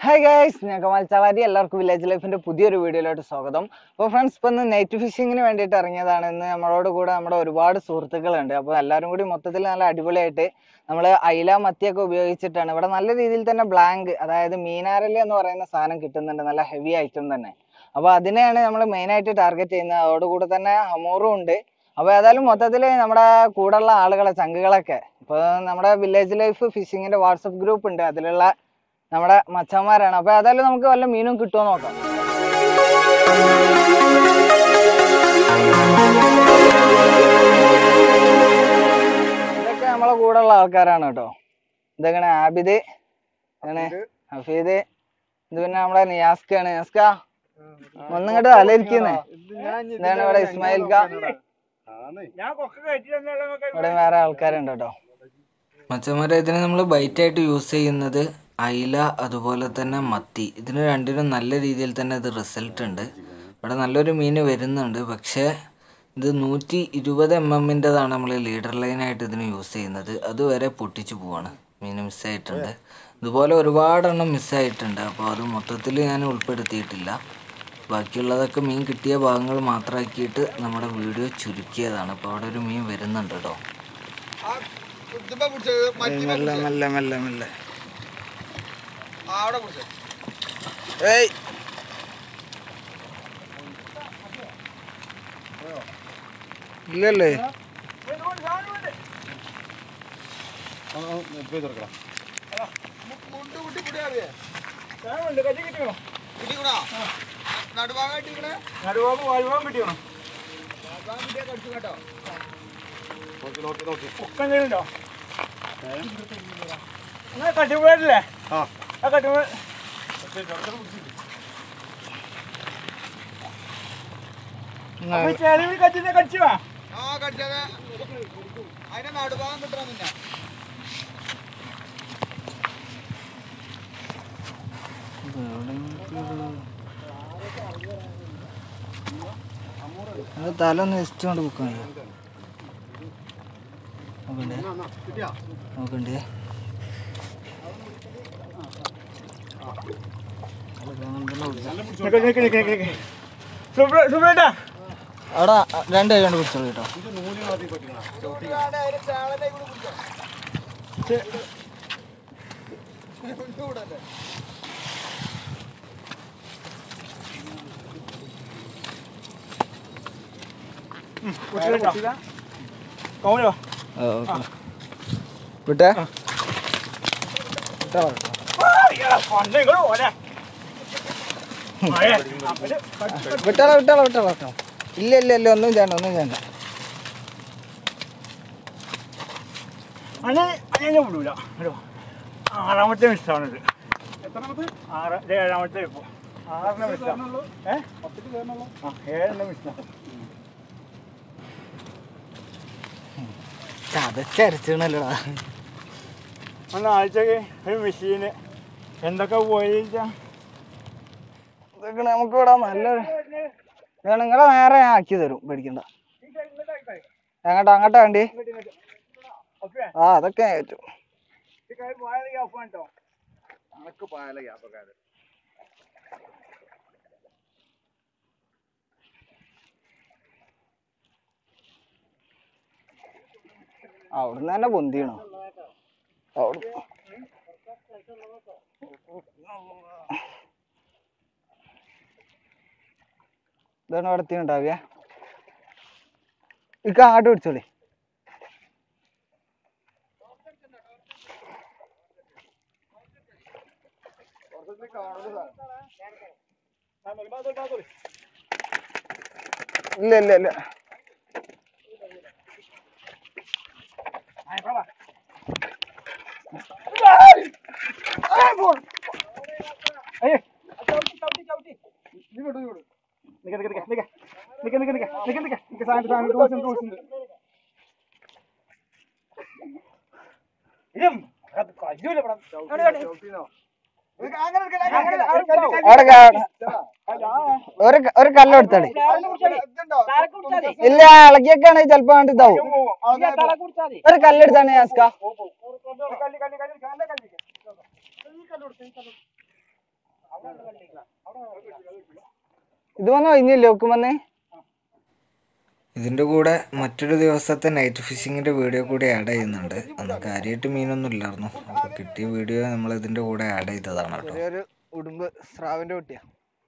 Hi guys ഞാൻ കമാൽ ചവാരി എല്ലാവർക്കും village ലൈഫിന്റെ പുതിയൊരു വീഡിയോയിലോട്ട് സ്വാഗതം അപ്പോൾ ഫ്രണ്ട്സ് ഇപ്പൊ ഇന്ന് നൈറ്റ് ഫിഷിങ്ങിന് വേണ്ടിയിട്ട് ഇറങ്ങിയതാണ് ഇന്ന് നമ്മളോട് കൂടെ നമ്മുടെ ഒരുപാട് സുഹൃത്തുക്കളുണ്ട് അപ്പോൾ എല്ലാവരും കൂടി മൊത്തത്തിൽ നല്ല അടിപൊളിയായിട്ട് നമ്മൾ അയില മത്തിയൊക്കെ ഉപയോഗിച്ചിട്ടാണ് ഇവിടെ നല്ല രീതിയിൽ തന്നെ ബ്ലാങ്ക് അതായത് മീനാരല് എന്ന് പറയുന്ന സാധനം കിട്ടുന്നുണ്ട് നല്ല ഹെവി ഐറ്റം തന്നെ അപ്പോൾ അതിനെയാണ് നമ്മൾ മെയിനായിട്ട് ടാർഗറ്റ് ചെയ്യുന്നത് അതോടുകൂടെ തന്നെ ഹമൂറും ഉണ്ട് അപ്പോൾ ഏതായാലും മൊത്തത്തിൽ നമ്മുടെ കൂടെയുള്ള ആളുകളെ ചങ്കുകളൊക്കെ ഇപ്പോൾ നമ്മുടെ വില്ലേജ് ലൈഫ് ഫിഷിങ്ങിന്റെ വാട്സപ്പ് ഗ്രൂപ്പ് ഉണ്ട് അതിലുള്ള നമ്മുടെ മച്ചന്മാരാണ് അപ്പൊ ഏതായാലും നമുക്ക് വല്ല മീനും കിട്ടുമോ നോക്കാം ഇതൊക്കെ നമ്മളെ കൂടെ ഉള്ള ആൾക്കാരാണ് കേട്ടോ ഇതൊക്കെയാണ് ആബിദ് ഇതാണ് ഹഫീദ് ഇത് പിന്നെ നമ്മുടെ നിയാസ്കാണ് നിയാസ്ക ഒന്നിങ്ങോട്ട് അലരിക്കുന്നേ ഇതാണ് ഇവിടെ ഇസ്മായിൽ ക ഇവിടെ വേറെ ആൾക്കാരുണ്ട് കേട്ടോ മച്ചന്മാരെ ഇതിന് നമ്മൾ ബൈറ്റായിട്ട് യൂസ് ചെയ്യുന്നത് അയില അതുപോലെ തന്നെ മത്തി ഇതിന് രണ്ടിനും നല്ല രീതിയിൽ തന്നെ ഇത് റിസൾട്ട് ഉണ്ട് ഇവിടെ നല്ലൊരു മീൻ വരുന്നുണ്ട് പക്ഷേ ഇത് നൂറ്റി ഇരുപത് എം എമ്മിൻ്റെതാണ് നമ്മൾ ലീഡർ ലൈനായിട്ട് ഇതിന് യൂസ് ചെയ്യുന്നത് അതുവരെ പൊട്ടിച്ചു പോവാണ് മീൻ മിസ്സായിട്ടുണ്ട് ഇതുപോലെ ഒരുപാടെണ്ണം മിസ്സായിട്ടുണ്ട് അപ്പോൾ അത് മൊത്തത്തിൽ ഞാൻ ഉൾപ്പെടുത്തിയിട്ടില്ല ബാക്കിയുള്ളതൊക്കെ മീൻ കിട്ടിയ ഭാഗങ്ങൾ മാത്രമാക്കിയിട്ട് നമ്മുടെ വീഡിയോ ചുരുക്കിയതാണ് അപ്പോൾ അവിടെ ഒരു മീൻ വരുന്നുണ്ട് കേട്ടോ മെല്ലെ മെല്ലെ മെല്ലെ മെല്ലെ ഏയ് ഇല്ലല്ലേ കട്ടിപ്പുഴല്ലേ ആ കട്ടിപ്പുഴ ചെറിയ കച്ചിനെ കടിച്ചു വാ അത് തല ഒന്ന് ജസ്റ്റ് കൊണ്ട് ബുക്കാൻ നോക്കണ്ടേ നോക്കണ്ടേ നിക്ക് നിക്ക് നിക്ക് നിക്ക് നിക്ക്. സുബ്ര സുബ്രേട്ടാ അവിടെ രണ്ട് കൈ കൊണ്ട് പിടിച്ചോളൂ കേട്ടോ കുട്ടികളുണ്ടോ കൗലോ വിട്ടേ പണ്ടെങ്കിലും ഓലെ വിട്ടാളോ വിട്ടാളോ വിട്ടാളോ കേട്ടോ ഇല്ല ഇല്ല ഇല്ല ഒന്നും ചെയ്യണ്ട ഒന്നും ചെയ്യണ്ട അനെ അനെ വിടൂല ഹലോ ആറാമത്തെ മിസ്സാണിത് എത്രാമത്തെ ആറ് ഇത് ഏഴാമത്തെ ഇപ്പോ ആറിനെ മിസ്സാ ഏ ആ ഏഴെണ്ണം മിസ്സാ ചതച്ചരച്ചണല്ലോടാ അന്ന് ആഴ്ചക്ക് ഒരു മെഷീന് എന്തൊക്കെ പോയിച്ചാ ഇതൊക്കെ നമുക്ക് ഇവിടെ നല്ലൊരു ഇതാണ് നിങ്ങളെ നേരെ ഞാൻ ആക്കി തരും പേടിക്കണ്ട അങ്ങോട്ടാ അങ്ങോട്ടാ വേണ്ടി ആ അതൊക്കെ ഞാൻ ഏറ്റു അവിടുന്ന് തന്നെ പൊന്തിയണോ അവിടെ ഇതാണ് അവിടെ എത്തിണ്ടാവുക ഇക്ക അങ്ങോട്ട് പിടിച്ചോളി ഇല്ല ഇല്ല ഇല്ല അവിടെ കാ- ഒരു ക- ഒരു കല്ല് എടുത്താളി ഇല്ല ഇളക്കിയൊക്കെയാണ് ചിലപ്പോ വേണ്ടി ഇതാവും ഒരു കല്ലെടുത്താണ് യാസ്ക ഇത് വന്ന് കഴിഞ്ഞില്ലേ ഒക്കെ വന്നേ ഇതിൻ്റെ കൂടെ മറ്റൊരു ദിവസത്തെ നൈറ്റ് ഫിഷിങ്ങിൻ്റെ വീഡിയോ കൂടി ആഡ് ചെയ്യുന്നുണ്ട് അന്ന് കാര്യമായിട്ട് മീനൊന്നും ഇല്ലായിരുന്നു അപ്പോൾ കിട്ടിയ വീഡിയോ നമ്മൾ ഇതിൻ്റെ കൂടെ ആഡ് ചെയ്തതാണ് കേട്ടോ ഒരു ഉടുമ്പ് സ്രാവിന്റെ കുട്ടിയാ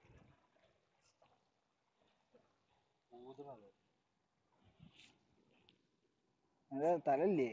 അത് തലല്ലേ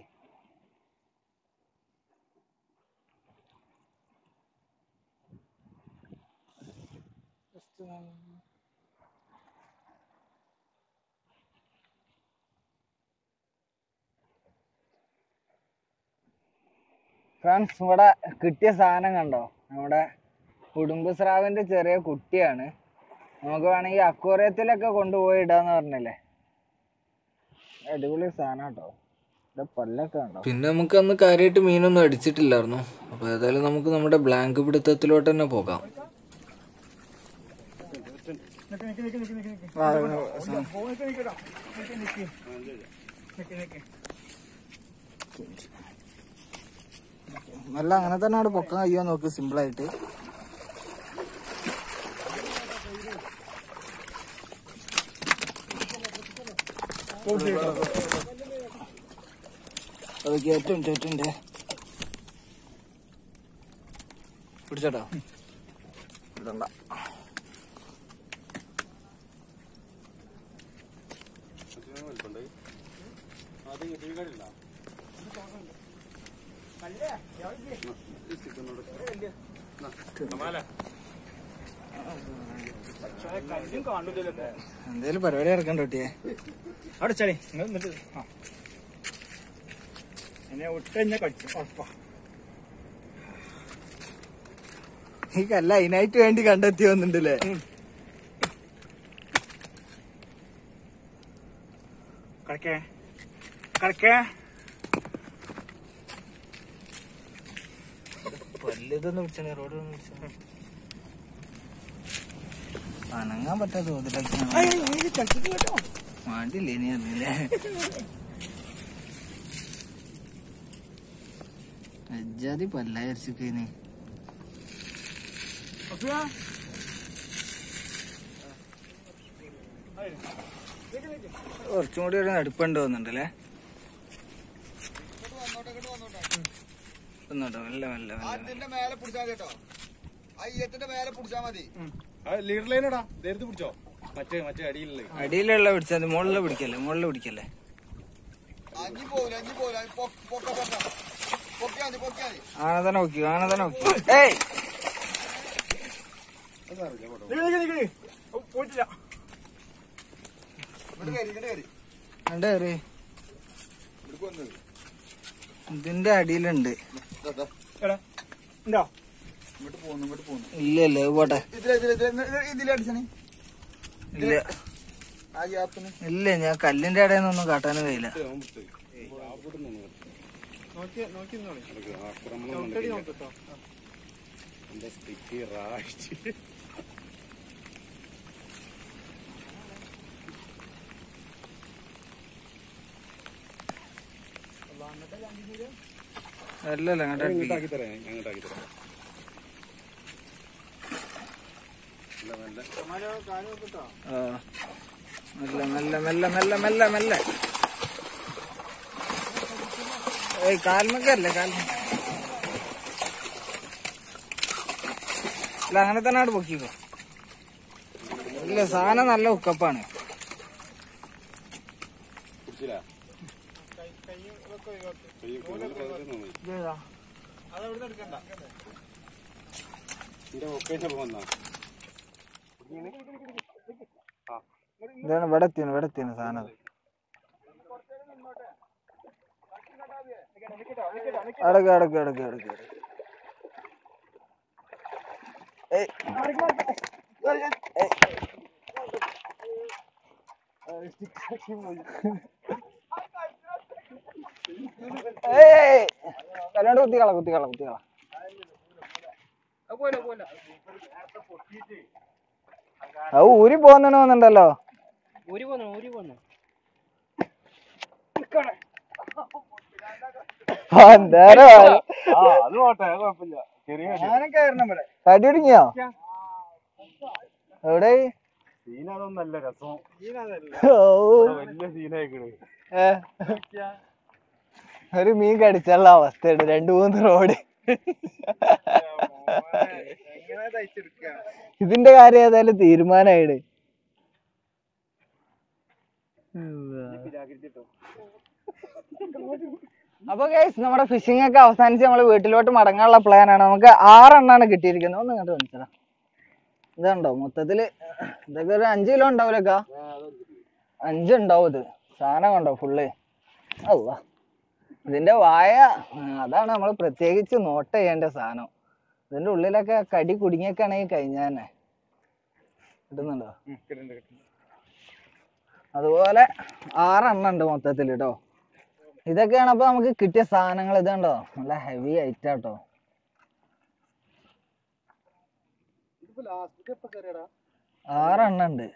ഫ്രണ്ട്സ് ഇവിടെ കിട്ടിയ സാധനം കണ്ടോ നമ്മുടെ കുടുംബ സ്രാവിന്റെ ചെറിയ കുട്ടിയാണ് നമുക്ക് വേണമെങ്കിൽ അക്വേറിയത്തിലൊക്കെ കൊണ്ടുപോയി ഇടാന്ന് പറഞ്ഞല്ലേ അടിപൊളി സാധനം കേട്ടോ ഇവിടെ പല്ലൊക്കെ ഉണ്ടോ പിന്നെ നമുക്ക് അന്ന് കാര്യമായിട്ട് മീനൊന്നും അടിച്ചിട്ടില്ലായിരുന്നു അപ്പോൾ ഏതായാലും നമുക്ക് നമ്മുടെ ബ്ലാങ്ക് പിടുത്തത്തിലോട്ട് തന്നെ പോകാം നിക്ക് നിക്ക് നിക്ക് നിക്ക് നിക്ക് നിക്ക്. ആ, ഇവിടെ സാധനം. പോ, നിക്ക് നിക്ക് ട്ടോ. നിക്ക് നിക്ക്. നിക്ക് നിക്ക്. നല്ല അങ്ങനെ തന്നെ അവിടെ പൊക്കാൻ കഴിയോ നോക്ക് സിമ്പിൾ ആയിട്ട് അത് കേറ്റും ചേട്ടുണ്ട് പിടിച്ചോട്ടോ ഇടണ്ട കല്ലും കാണൂലല്ലോ ഇപ്പൊ. എന്തേലും പരിപാടി ഇറക്കണ്ട കുട്ടിയെ അവിടെ ചളി നിങ്ങൾ എന്നിട്ട് ആ എന്നെ ഒട്ട എന്നെ കടിച്ചു ഉറപ്പാ ഈ കല്ല അതിനായിട്ട് വേണ്ടി കണ്ടെത്തി വന്നിട്ടുണ്ടല്ലേ കളിക്കേ കളിക്കേ പല്ലിതൊന്നും പിടിച്ചാണ് റോഡ് അനങ്ങാൻ പറ്റാത്ത തോതിലൊക്കെ മാണ്ടില്ലേ ഇനി അറിയില്ലേ അജാതി പല്ലായിരിച്ചൊക്കെ കുറച്ചും കൂടി ഒരു അടുപ്പുണ്ട് തോന്നുന്നുണ്ടല്ലേ വന്നോട്ടോ മെല്ലെ മെല്ലെ മെല്ലെ ഇതിന്റെ മേലെ പിടിച്ചാൽ മതി കേട്ടോ അയ്യത്തിന്റെ മേലെ പിടിച്ചാൽ മതി ലീഡർ ലൈനടാ നേരത്തെ പിടിച്ചോ മറ്റേ മറ്റേ അടിയിലുള്ള അടിയിലുള്ള പിടിച്ചാൽ മതി മുകളിൽ പിടിക്കല്ലേ മുകളിൽ പിടിക്കല്ലേ അഞ്ഞി പോവില്ല അഞ്ഞി പോവില്ല പൊക്ക പൊക്ക പൊക്കിയാ മതി പൊക്കിയാ മതി ആനന്ദനെ നോക്കി ആനന്ദനെ നോക്കി ഏയ് നിക്ക് നിക്ക് നിക്ക് നിക്ക്. ഓ, പോയിട്ടില്ല ഇങ്ങോട്ട് കയറി ഇങ്ങോട്ട് കയറി കണ്ടേ കയറി ഇവിടേക്ക് വന്നത് ഇതിന്റെ അടിയിലുണ്ട് എടാ ഉണ്ടോ ഇങ്ങോട്ട് പോന്നു ഇങ്ങോട്ട് പോന്നു ഇല്ല ഇല്ല ഇത് പോട്ടെ ഇതിലെ ഇതിലെ ഇതിലെ ഇതിലെ അടിച്ചണേ ഇല്ല ആ ഗ്യാപ്പിന് ഇല്ല ഞാൻ കല്ലിന്റെ ഇടയിൽ നിന്നൊന്നും കാട്ടാനും കഴിയില്ല നോക്കി നോക്കി നിന്നോളി. ആക്രമണം ചവിട്ടടി നോക്കിട്ടോ എന്താ സ്റ്റിക്ക് റായിച്ച് അല്ല അല്ല അങ്ങോട്ട് അടുപ്പിക്ക്. ഇങ്ങോട്ടാക്കി തരാം ഞാൻ അങ്ങോട്ടാക്കി തരാം ആ മെല്ലെ മെല്ലെ മെല്ലെ മെല്ലെ മെല്ലെ മെല്ലെ ഏയ് കാൽമക്കല്ലേ കാൽമ അല്ല അങ്ങനെ തന്നെ അവിടെ പൊക്കിക്കോ ഇല്ല സാധനം നല്ല ഉക്കപ്പാണ് പിടിച്ചില്ല കൈ കൂടുതൽ പതുക്കെ നന്നായി. എന്റെ ഒക്കേഷൻ വന്നാ ഇതാണ് ഇവിടെ എത്തിയാണ് ഇവിടെ എത്തിയാണ് സാധനം അത്. അടക്ക് അടക്ക് അടക്ക് അടക്ക് അടക്ക്. ഏയ്. ഏയ്. ഏയ്. കല്ലാണ്ട് കുത്തിക്കള കുത്തിക്കള കുത്തിക്കള അത് ഊരി പോന്നുണ്ടല്ലോ അത് പോട്ടെ അത് കുഴപ്പമില്ല ചെറിയ തടി ഒടുങ്ങിയോ എവിടെ സീൻ അതൊന്നല്ല രസം ഓ വലിയ സീനായിക്കണ് ഏ. ഒരു മീൻ കടിച്ചുള്ള അവസ്ഥയുണ്ട് രണ്ടു മൂന്ന് റോഡ് ഇതിന്റെ കാര്യം ഏതായാലും തീരുമാനമായിട് അപ്പൊ ഗൈസ് നമ്മുടെ ഫിഷിംഗ് ഒക്കെ അവസാനിച്ച് നമ്മൾ വീട്ടിലോട്ട് മടങ്ങാനുള്ള പ്ലാൻ ആണ് നമുക്ക് ആറെണ്ണാണ് കിട്ടിയിരിക്കുന്നത് ഒന്ന് ഇങ്ങോട്ട് കാണിച്ചതാ ഇതുണ്ടോ മൊത്തത്തില് ഇതൊക്കെ ഒരു അഞ്ച് കിലോ ഉണ്ടാവില്ലക്കാ അഞ്ചുണ്ടാവും ഇത് സാധനം കണ്ടോ ഫുള്ള് അല്ല ഇതിന്റെ വായ ആ, അതാണ് നമ്മൾ പ്രത്യേകിച്ച് നോട്ട് ചെയ്യേണ്ട സാധനം ഇതിന്റെ ഉള്ളിലൊക്കെ കടി കുടുങ്ങിയൊക്കെയാണെങ്കിൽ കഴിഞ്ഞാൽ തന്നെ കിട്ടുന്നുണ്ടോ അതുപോലെ ആറെണ്ണം ഉണ്ട് മൊത്തത്തിൽ കേട്ടോ ഇതൊക്കെയാണ് അപ്പൊ നമുക്ക് കിട്ടിയ സാധനങ്ങൾ ഇതുണ്ടോ നല്ല ഹെവി ഐറ്റം കേട്ടോ ആറെണ്ണം ഉണ്ട്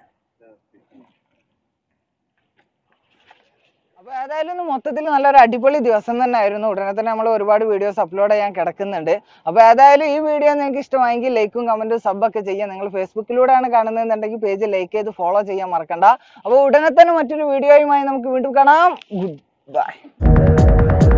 അപ്പൊ ഏതായാലും ഇന്ന് മൊത്തത്തിൽ നല്ലൊരു അടിപൊളി ദിവസം തന്നെ ആയിരുന്നു ഉടനെ തന്നെ നമ്മൾ ഒരുപാട് വീഡിയോസ് അപ്ലോഡ് ചെയ്യാൻ കിടക്കുന്നുണ്ട് അപ്പൊ ഏതായാലും ഈ വീഡിയോ നിങ്ങൾക്ക് ഇഷ്ടമായെങ്കിൽ ലൈക്കും കമന്റും സബ് ഒക്കെ ചെയ്യാം നിങ്ങൾ ഫേസ്ബുക്കിലൂടെയാണ് കാണുന്നതെന്നുണ്ടെങ്കിൽ പേജ് ലൈക്ക് ചെയ്ത് ഫോളോ ചെയ്യാൻ മറക്കണ്ട അപ്പൊ ഉടനെ തന്നെ മറ്റൊരു വീഡിയോയുമായി നമുക്ക് വീണ്ടും കാണാം ഗുഡ് ബൈ